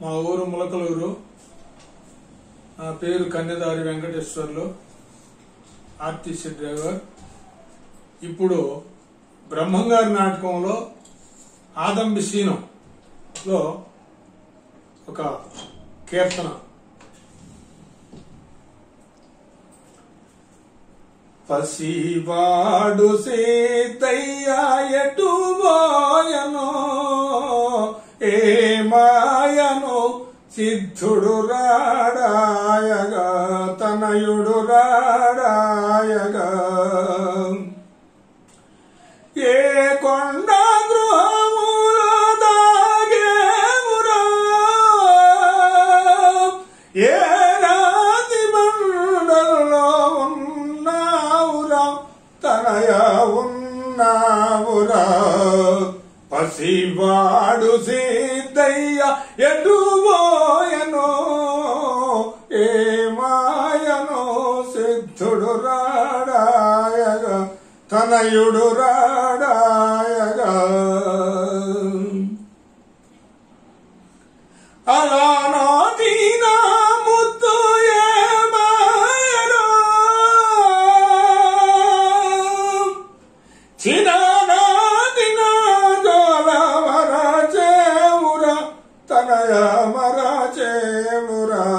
మా ఊరు ములకలూరు నా పేరు కన్యదారి వెంకటేశ్వర్లు ఆర్టీసీ డ్రైవర్ ఇప్పుడు బ్రహ్మంగారి నాటకంలో ఆదంబి సీనంలో ఒక కీర్తన పసివాడు సీతయ్య ఎటు పోయను ఏ మాయను సిద్ధుడు రాడాయగా తనయుడు రాడాయగా ఏ కొండ గృహములో దాగేమురా ఏ రాతి బండల్లో ఉన్నావురా తనయ ఉన్నావురా పసివాడు సీతయ్య ఎటు పోయనో ఏ మాయనో సిద్ధుడు రాడాయగా తనయుడు రాడాయగా అలా నాటి నా ముద్దు ఏమాయనో చిన్ననాటి నా జోల మరచేమురా తనయ మరచేమురా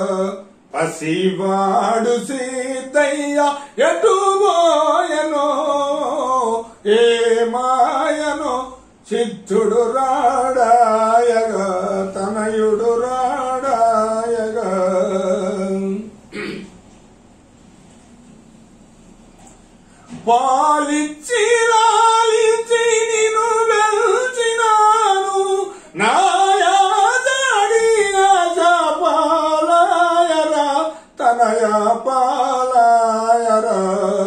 పసివాడు సీతయ్య ఎటు పోయనో ఏ మాయనో సిద్ధుడు రాడాయగా తనయుడు రాడాయగా పాలిచ్చి లాలించి నిన్ను వెల్చినాను నాయాదడిగా పాలాయరా తనయ పాలాయరా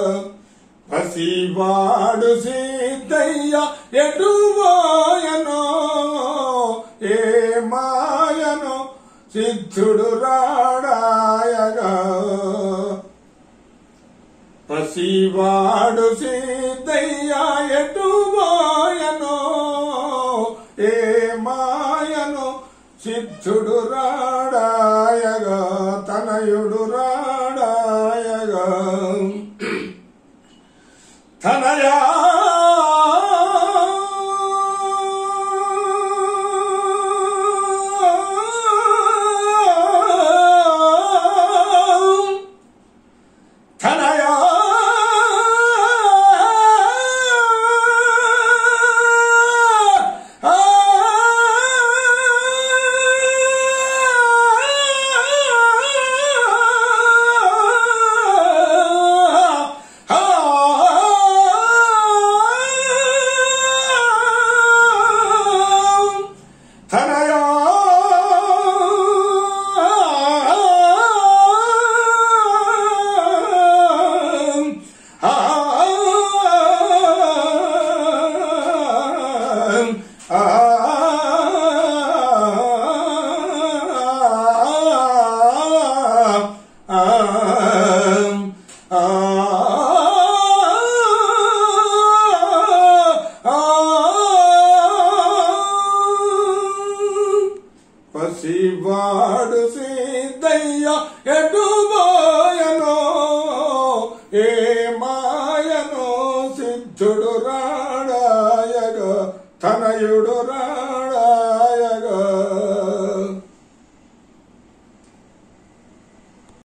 పసివాడు సీతయ్య ఎటు పోయనో ఏ మాయనో సిద్ధుడు రాడాయగా పసివాడు సీతయ్య ఎటు పోయనో ఏ మాయనో సిద్ధుడు రాడాయగా తనయుడు రాడాయగా తనయా తనయా తనయా పసివాడు సీతయ్య ఎటు పోయనో ఏ మాయనో సిద్ధుడు రాడాయగా తనయుడు రా